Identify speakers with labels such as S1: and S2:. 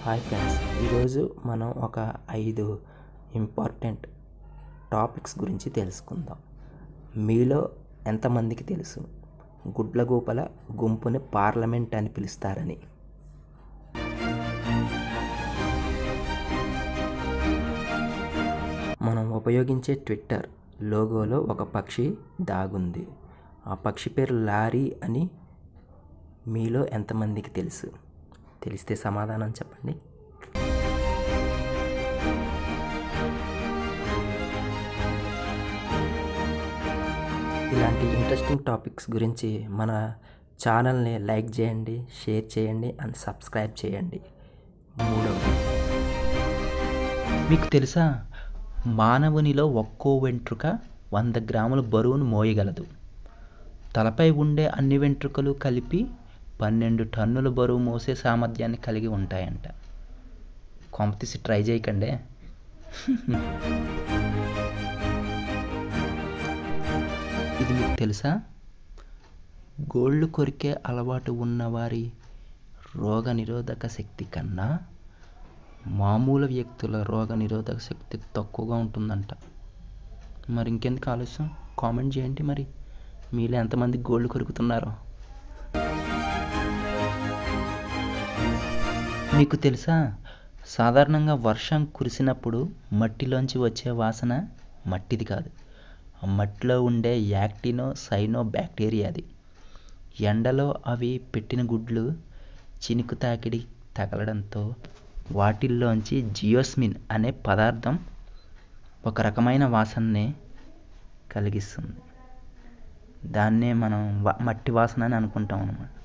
S1: hi friends ఈరోజు మనం ఒక ఐదు ఇంపార్టెంట్ టాపిక్స్ గురించి తెలుసుకుందాం మీలో ఎంతమందికి తెలుసు గుడ్లగూపల గుంపుని పార్లమెంట్ అని పిలుస్తారని మనం ఉపయోగించే ట్విట్టర్ లోగోలో ఒక పక్షి దాగుంది ఆ పక్షి పేరు లారీ అని మీలో ఎంతమందికి తెలుసు తెలిస్తే సమాధానం చెప్పండి ఇలాంటి ఇంట్రెస్టింగ్ టాపిక్స్ గురించి మన ఛానల్ని లైక్ చేయండి షేర్ చేయండి అండ్ సబ్స్క్రైబ్ చేయండి మూడవది
S2: మీకు తెలుసా మానవునిలో ఒక్కో వెంట్రుక వంద గ్రాముల బరువును మోయగలదు తలపై ఉండే అన్ని వెంట్రుకలు కలిపి పన్నెండు టన్నుల బరువు మోసే సామర్థ్యాన్ని కలిగి ఉంటాయంట కొంపతీసి ట్రై చేయకండి ఇది మీకు తెలుసా గోళ్ళు కొరికే అలవాటు ఉన్నవారి రోగ నిరోధక శక్తి కన్నా మామూలు వ్యక్తుల రోగ నిరోధక శక్తి తక్కువగా ఉంటుందంట మరి ఇంకెందుకు ఆలస్యం కామెంట్ చేయండి మరి మీలో ఎంతమంది గోళ్ళు కొరుకుతున్నారో మీకు తెలుసా సాధారణంగా వర్షం కురిసినప్పుడు మట్టిలోంచి వచ్చే వాసన మట్టిది కాదు ఆ మట్టిలో ఉండే యాక్టినో సైనో బ్యాక్టీరియాది ఎండలో అవి పెట్టిన గుడ్లు చినుకు తాకిడి తగలడంతో వాటిల్లోంచి జియోస్మిన్ అనే పదార్థం ఒక రకమైన వాసనని కలిగిస్తుంది దాన్నే మనం వ- మట్టి వాసన అని అనుకుంటాం అన్నమాట